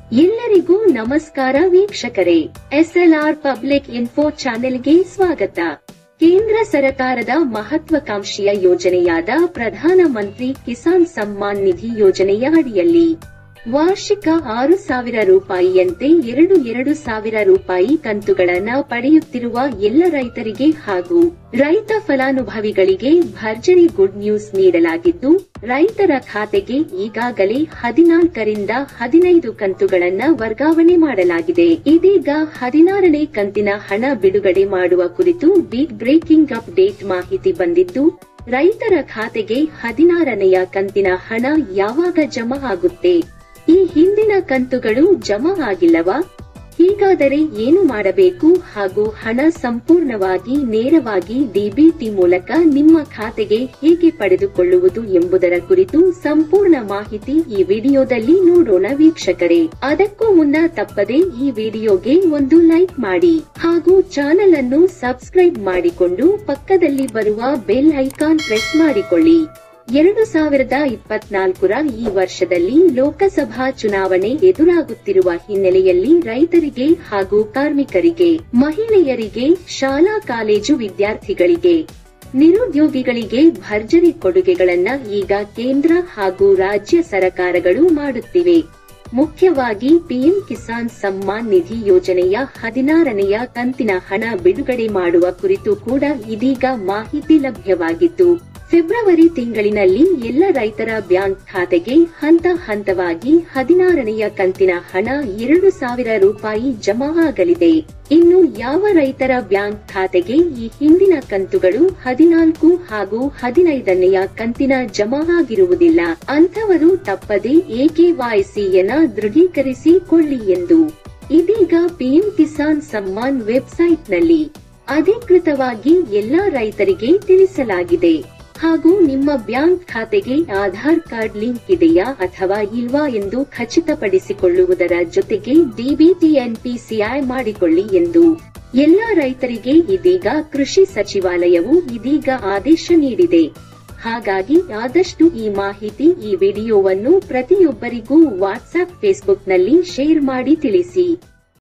ಎಲ್ಲರಿಗೂ ನಮಸ್ಕಾರ ವೀಕ್ಷಕರೇ ಎಸ್ಎಲ್ಆರ್ ಪಬ್ಲಿಕ್ ಇನ್ಫೋ ಚಾನೆಲ್ಗೆ ಸ್ವಾಗತ ಕೇಂದ್ರ ಸರ್ಕಾರದ ಮಹತ್ವಾಕಾಂಕ್ಷಿಯ ಯೋಜನೆಯಾದ ಪ್ರಧಾನ ಮಂತ್ರಿ ಕಿಸಾನ್ ಸಮ್ಮಾನ್ ನಿಧಿ ಯೋಜನೆಯ ಅಡಿಯಲ್ಲಿ ವಾರ್ಷಿಕ ಆರು ಸಾವಿರ ರೂಪಾಯಿಯಂತೆ ಎರಡು ಎರಡು ಸಾವಿರ ರೂಪಾಯಿ ಕಂತುಗಳನ್ನ ಪಡೆಯುತ್ತಿರುವ ಎಲ್ಲ ರೈತರಿಗೆ ಹಾಗೂ ರೈತ ಫಲಾನುಭವಿಗಳಿಗೆ ಭರ್ಜರಿ ಗುಡ್ ನ್ಯೂಸ್ ನೀಡಲಾಗಿದ್ದು ರೈತರ ಖಾತೆಗೆ ಈಗಾಗಲೇ ಹದಿನಾಲ್ಕರಿಂದ ಹದಿನೈದು ಕಂತುಗಳನ್ನ ವರ್ಗಾವಣೆ ಮಾಡಲಾಗಿದೆ ಇದೀಗ ಹದಿನಾರನೇ ಕಂತಿನ ಹಣ ಬಿಡುಗಡೆ ಮಾಡುವ ಕುರಿತು ಬಿಗ್ ಬ್ರೇಕಿಂಗ್ ಅಪ್ಡೇಟ್ ಮಾಹಿತಿ ಬಂದಿದ್ದು ರೈತರ ಖಾತೆಗೆ ಹದಿನಾರನೆಯ ಕಂತಿನ ಹಣ ಯಾವಾಗ ಜಮಾ ಆಗುತ್ತೆ ಈ ಹಿಂದಿನ ಕಂತುಗಳು ಜಮಾ ಆಗಿಲ್ಲವಾ ಹೀಗಾದರೆ ಏನು ಮಾಡಬೇಕು ಹಾಗೂ ಹಣ ಸಂಪೂರ್ಣವಾಗಿ ನೇರವಾಗಿ ಡಿಬಿಟಿ ಮೂಲಕ ನಿಮ್ಮ ಖಾತೆಗೆ ಹೇಗೆ ಪಡೆದುಕೊಳ್ಳುವುದು ಎಂಬುದರ ಕುರಿತು ಸಂಪೂರ್ಣ ಮಾಹಿತಿ ಈ ವಿಡಿಯೋದಲ್ಲಿ ನೋಡೋಣ ವೀಕ್ಷಕರೇ ಅದಕ್ಕೂ ಮುನ್ನ ತಪ್ಪದೆ ಈ ವಿಡಿಯೋಗೆ ಒಂದು ಲೈಕ್ ಮಾಡಿ ಹಾಗೂ ಚಾನೆಲ್ ಅನ್ನು ಸಬ್ಸ್ಕ್ರೈಬ್ ಮಾಡಿಕೊಂಡು ಪಕ್ಕದಲ್ಲಿ ಬರುವ ಬೆಲ್ ಐಕಾನ್ ಪ್ರೆಸ್ ಮಾಡಿಕೊಳ್ಳಿ ಎರಡು ಸಾವಿರದ ಇಪ್ಪತ್ನಾಲ್ಕರ ಈ ವರ್ಷದಲ್ಲಿ ಲೋಕಸಭಾ ಚುನಾವಣೆ ಎದುರಾಗುತ್ತಿರುವ ಹಿನ್ನೆಲೆಯಲ್ಲಿ ರೈತರಿಗೆ ಹಾಗೂ ಕಾರ್ಮಿಕರಿಗೆ ಮಹಿಳೆಯರಿಗೆ ಶಾಲಾ ಕಾಲೇಜು ವಿದ್ಯಾರ್ಥಿಗಳಿಗೆ ನಿರುದ್ಯೋಗಿಗಳಿಗೆ ಭರ್ಜರಿ ಕೊಡುಗೆಗಳನ್ನ ಈಗ ಕೇಂದ್ರ ಹಾಗೂ ರಾಜ್ಯ ಸರ್ಕಾರಗಳು ಮಾಡುತ್ತಿವೆ ಮುಖ್ಯವಾಗಿ ಪಿಎಂ ಕಿಸಾನ್ ಸಮ್ಮಾನ್ ನಿಧಿ ಯೋಜನೆಯ ಹದಿನಾರನೆಯ ಕಂತಿನ ಹಣ ಬಿಡುಗಡೆ ಮಾಡುವ ಕುರಿತು ಕೂಡ ಇದೀಗ ಮಾಹಿತಿ ಲಭ್ಯವಾಗಿದ್ದು ಫೆಬ್ರವರಿ ತಿಂಗಳಿನಲ್ಲಿ ಎಲ್ಲ ರೈತರ ಬ್ಯಾಂಕ್ ಖಾತೆಗೆ ಹಂತ ಹಂತವಾಗಿ ಹದಿನಾರನೆಯ ಕಂತಿನ ಹಣ ಎರಡು ಸಾವಿರ ರೂಪಾಯಿ ಜಮಾ ಆಗಲಿದೆ ಇನ್ನು ಯಾವ ರೈತರ ಬ್ಯಾಂಕ್ ಖಾತೆಗೆ ಈ ಹಿಂದಿನ ಕಂತುಗಳು ಹದಿನಾಲ್ಕು ಹಾಗೂ ಹದಿನೈದನೆಯ ಕಂತಿನ ಜಮಾ ಆಗಿರುವುದಿಲ್ಲ ಅಂಥವರು ತಪ್ಪದೆ ಎಕೆವೈಸಿಯನ್ನ ದೃಢೀಕರಿಸಿಕೊಳ್ಳಿ ಎಂದು ಇದೀಗ ಪಿಎಂ ಕಿಸಾನ್ ಸಮ್ಮಾನ್ ವೆಬ್ಸೈಟ್ನಲ್ಲಿ ಅಧಿಕೃತವಾಗಿ ಎಲ್ಲಾ ರೈತರಿಗೆ ತಿಳಿಸಲಾಗಿದೆ ಹಾಗೂ ನಿಮ್ಮ ಬ್ಯಾಂಕ್ ಖಾತೆಗೆ ಆಧಾರ್ ಕಾರ್ಡ್ ಲಿಂಕ್ ಇದೆಯಾ ಅಥವಾ ಇಲ್ವಾ ಎಂದು ಖಚಿತಪಡಿಸಿಕೊಳ್ಳುವುದರ ಜೊತೆಗೆ ಡಿಬಿಟಿ ಎನ್ಪಿಸಿಐ ಮಾಡಿಕೊಳ್ಳಿ ಎಂದು ಎಲ್ಲಾ ರೈತರಿಗೆ ಇದೀಗ ಕೃಷಿ ಸಚಿವಾಲಯವು ಇದೀಗ ಆದೇಶ ನೀಡಿದೆ ಹಾಗಾಗಿ ಆದಷ್ಟು ಈ ಮಾಹಿತಿ ಈ ವಿಡಿಯೋವನ್ನು ಪ್ರತಿಯೊಬ್ಬರಿಗೂ ವಾಟ್ಸ್ಆಪ್ ಫೇಸ್ಬುಕ್ನಲ್ಲಿ ಶೇರ್ ಮಾಡಿ ತಿಳಿಸಿ